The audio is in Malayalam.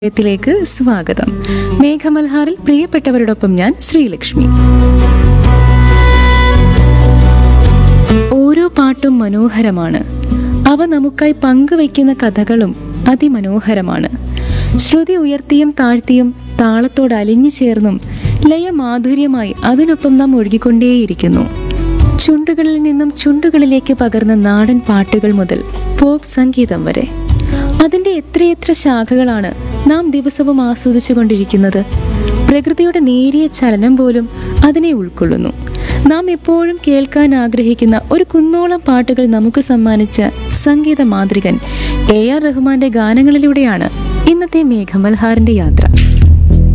ത്തിലേക്ക് സ്വാഗതം മേഘമൽഹാറിൽ പ്രിയപ്പെട്ടവരോടൊപ്പം ഞാൻ ശ്രീലക്ഷ്മി ഓരോ പാട്ടും മനോഹരമാണ് അവ നമുക്കായി പങ്കുവയ്ക്കുന്ന കഥകളും അതിമനോഹരമാണ് ശ്രുതി ഉയർത്തിയും താഴ്ത്തിയും താളത്തോട് അലിഞ്ഞു ചേർന്നും ലയമാധുര്യമായി അതിനൊപ്പം നാം ഒഴുകിക്കൊണ്ടേയിരിക്കുന്നു ചുണ്ടുകളിൽ നിന്നും ചുണ്ടുകളിലേക്ക് പകർന്ന നാടൻ പാട്ടുകൾ മുതൽ പോപ്പ് സംഗീതം വരെ അതിന്റെ എത്രയെത്ര ശാഖകളാണ് നാം ദിവസവും ആസ്വദിച്ചു കൊണ്ടിരിക്കുന്നത് പ്രകൃതിയുടെ നേരിയ ചലനം പോലും അതിനെ ഉൾക്കൊള്ളുന്നു നാം എപ്പോഴും കേൾക്കാൻ ആഗ്രഹിക്കുന്ന ഒരു കുന്നോളം പാട്ടുകൾ നമുക്ക് സമ്മാനിച്ച സംഗീത മാന്ത്രികൻ എ ആർ റഹ്മാന്റെ ഗാനങ്ങളിലൂടെയാണ് ഇന്നത്തെ മേഘമൽഹാറിന്റെ യാത്ര